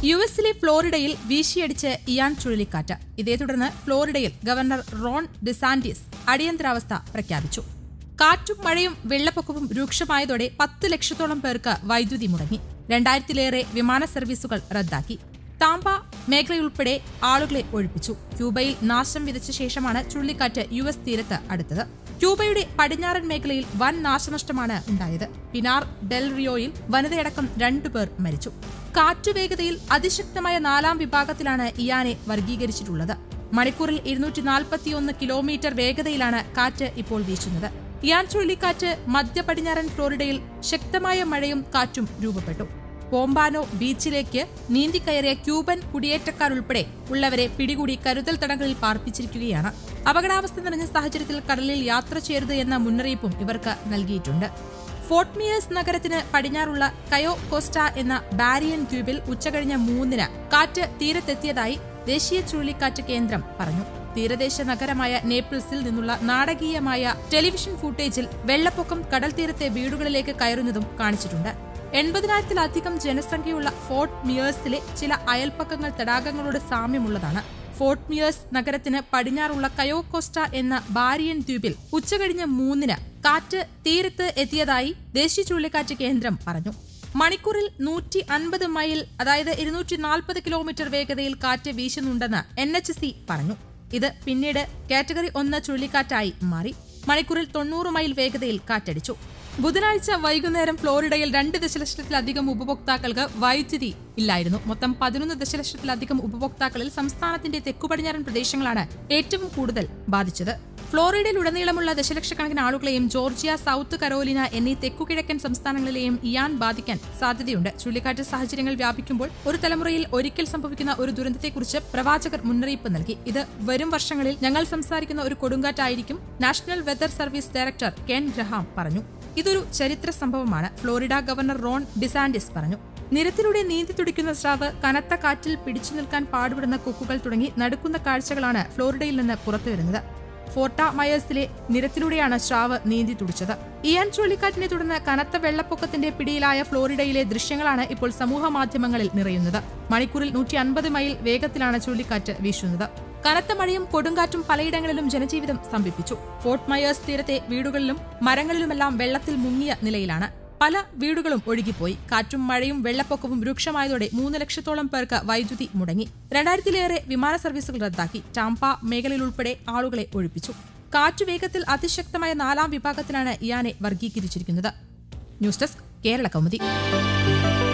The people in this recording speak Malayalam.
യു എസിലെ ഫ്ലോറിഡയിൽ വീശിയടിച്ച് ഇയാൻ ചുഴലിക്കാറ്റ് ഇതേ തുടർന്ന് ഫ്ലോറിഡയിൽ ഗവർണർ റോൺ ഡിസാന്റിസ് അടിയന്തരാവസ്ഥ പ്രഖ്യാപിച്ചു കാറ്റും മഴയും വെള്ളപ്പൊക്കവും രൂക്ഷമായതോടെ പത്ത് ലക്ഷത്തോളം പേർക്ക് വൈദ്യുതി മുടങ്ങി രണ്ടായിരത്തിലേറെ വിമാന സർവീസുകൾ റദ്ദാക്കി താമ്പ മേഖലയുൾപ്പെടെ ആളുകളെ ഒഴിപ്പിച്ചു ക്യൂബയിൽ നാശം വിതച്ച ശേഷമാണ് ചുഴലിക്കാറ്റ് യു എസ് തീരത്ത് അടുത്തത് ക്യൂബയുടെ പടിഞ്ഞാറൻ മേഖലയിൽ വൻ നാശനഷ്ടമാണ് ഉണ്ടായത് പിനാർ ഡെൽ റിയോയിൽ വനിതയടക്കം രണ്ടുപേർ മരിച്ചു കാറ്റുവേഗതയിൽ അതിശക്തമായ നാലാം വിഭാഗത്തിലാണ് ഇയാനെ വർഗീകരിച്ചിട്ടുള്ളത് മണിക്കൂറിൽ ഇരുന്നൂറ്റി നാൽപ്പത്തിയൊന്ന് കിലോമീറ്റർ വേഗതയിലാണ് കാറ്റ് ഇപ്പോൾ വീശുന്നത് ഇയാൻ ചുഴലിക്കാറ്റ് മധ്യ പടിഞ്ഞാറൻ ഫ്ലോറിഡയിൽ ശക്തമായ മഴയും കാറ്റും രൂപപ്പെട്ടു പോംബാനോ ബീച്ചിലേക്ക് നീന്തിക്കയറിയ ക്യൂബൻ കുടിയേറ്റക്കാരുൾപ്പെടെ ഉള്ളവരെ പിടികൂടി കരുതൽ തടങ്ങളിൽ പാർപ്പിച്ചിരിക്കുകയാണ് അപകടാവസ്ഥ നിറഞ്ഞ സാഹചര്യത്തിൽ കടലിൽ യാത്ര ചെയ്യരുത് എന്ന മുന്നറിയിപ്പും ഇവർക്ക് നൽകിയിട്ടുണ്ട് ഫോർട്ട് മിയേഴ്സ് നഗരത്തിന് പടിഞ്ഞാറുള്ള കയോ കോസ്റ്റ എന്ന ബാരിയൻ ദ്വീപിൽ ഉച്ചകഴിഞ്ഞ് മൂന്നിന് കാറ്റ് തീരത്തെത്തിയതായി ദേശീയ ചുഴലിക്കാറ്റ് കേന്ദ്രം പറഞ്ഞു തീരദേശ നഗരമായ നേപ്പിൾസിൽ നിന്നുള്ള നാടകീയമായ ടെലിവിഷൻ ഫൂട്ടേജിൽ വെള്ളപ്പൊക്കം കടൽ തീരത്തെ വീടുകളിലേക്ക് കയറുന്നതും കാണിച്ചിട്ടുണ്ട് എൺപതിനായിരത്തിലധികം ജനസംഖ്യയുള്ള ഫോർട്ട് മിയേഴ്സിലെ ചില അയൽപ്പക്കങ്ങൾ തടാകങ്ങളോട് സാമ്യമുള്ളതാണ് ഫോർട്ട് മിയേഴ്സ് നഗരത്തിന് പടിഞ്ഞാറുള്ള കയോകോസ്റ്റ എന്ന ബാരിയൻ ദ്വീപിൽ ഉച്ചകഴിഞ്ഞ് മൂന്നിന് കാറ്റ് തീരത്ത് എത്തിയതായി ദേശീയ ചുഴലിക്കാറ്റ് കേന്ദ്രം പറഞ്ഞു മണിക്കൂറിൽ നൂറ്റി അൻപത് മൈൽ അതായത് ഇരുന്നൂറ്റി നാൽപ്പത് കിലോമീറ്റർ വേഗതയിൽ കാറ്റ് വീശുന്നുണ്ടെന്ന് എൻ എച്ച് സി പറഞ്ഞു ഇത് പിന്നീട് കാറ്റഗറി ഒന്ന് ചുഴലിക്കാറ്റായി മാറി മണിക്കൂറിൽ തൊണ്ണൂറ് മൈൽ വേഗതയിൽ കാറ്റടിച്ചു ബുധനാഴ്ച വൈകുന്നേരം ഫ്ലോറിഡയിൽ രണ്ട് ദശലക്ഷത്തിലധികം ഉപഭോക്താക്കൾക്ക് വൈദ്യുതി ഇല്ലായിരുന്നു മൊത്തം പതിനൊന്ന് ദശലക്ഷത്തിലധികം ഉപഭോക്താക്കളിൽ സംസ്ഥാനത്തിന്റെ തെക്കുപടിഞ്ഞാറൻ പ്രദേശങ്ങളാണ് ഏറ്റവും കൂടുതൽ ബാധിച്ചത് ഫ്ലോറിഡയിലുടനീളമുള്ള ദശലക്ഷക്കണക്കിന് ആളുകളെയും ജോർജിയ സൗത്ത് കരോലിന എന്നീ തെക്കുകിഴക്കൻ സംസ്ഥാനങ്ങളിലെയും ഇയാൻ ബാധിക്കാൻ സാധ്യതയുണ്ട് ചുഴലിക്കാറ്റ് സാഹചര്യങ്ങൾ വ്യാപിക്കുമ്പോൾ ഒരു തലമുറയിൽ ഒരിക്കൽ സംഭവിക്കുന്ന ഒരു ദുരന്തത്തെക്കുറിച്ച് പ്രവാചകർ മുന്നറിയിപ്പ് നൽകി ഇത് വരും വർഷങ്ങളിൽ ഞങ്ങൾ സംസാരിക്കുന്ന ഒരു കൊടുങ്കാറ്റായിരിക്കും national weather service director Ken Graham പറഞ്ഞു ഇതൊരു ചരിത്ര സംഭവമാണ് ഫ്ലോറിഡ ഗവർണർ റോൺ ഡിസാൻഡിസ് പറഞ്ഞു നിരത്തിലൂടെ നീന്തി തുടിക്കുന്ന സ്രാവ് കനത്ത കാറ്റിൽ പിടിച്ചു നിൽക്കാൻ പാടുപെടുന്ന കൊക്കുകൾ തുടങ്ങി നടുക്കുന്ന കാഴ്ചകളാണ് ഫ്ലോറിഡയിൽ നിന്ന് പുറത്തുവരുന്നത് ഫോർട്ട മയേഴ്സിലെ നിരത്തിലൂടെയാണ് സ്രാവ് നീന്തി തുടിച്ചത് ഇയാൻ ചുഴലിക്കാറ്റിനെ തുടർന്ന് കനത്ത വെള്ളപ്പൊക്കത്തിന്റെ പിടിയിലായ ഫ്ലോറിഡയിലെ ദൃശ്യങ്ങളാണ് ഇപ്പോൾ സമൂഹ മാധ്യമങ്ങളിൽ നിറയുന്നത് മണിക്കൂറിൽ നൂറ്റി അൻപത് മൈൽ വേഗത്തിലാണ് ചുഴലിക്കാറ്റ് വീശുന്നത് കനത്ത മഴയും കൊടുങ്കാറ്റും പലയിടങ്ങളിലും ജനജീവിതം സ്തംഭിപ്പിച്ചു ഫോർട്ട് മയേഴ്സ് തീരത്തെ വീടുകളിലും മരങ്ങളിലുമെല്ലാം വെള്ളത്തിൽ മുങ്ങിയ നിലയിലാണ് പല വീടുകളും ഒഴുകിപ്പോയി കാറ്റും മഴയും വെള്ളപ്പൊക്കവും രൂക്ഷമായതോടെ മൂന്ന് ലക്ഷത്തോളം പേർക്ക് വൈദ്യുതി മുടങ്ങി രണ്ടായിരത്തിലേറെ വിമാന സർവീസുകൾ റദ്ദാക്കി ടാമ്പ മേഖലയിലുൾപ്പെടെ ആളുകളെ ഒഴിപ്പിച്ചു കാറ്റു വേഗത്തിൽ അതിശക്തമായ നാലാം വിഭാഗത്തിലാണ് ഇയാനെ വർഗീകരിച്ചിരിക്കുന്നത് ന്യൂസ് ഡെസ്ക് കേരള കൗമുദി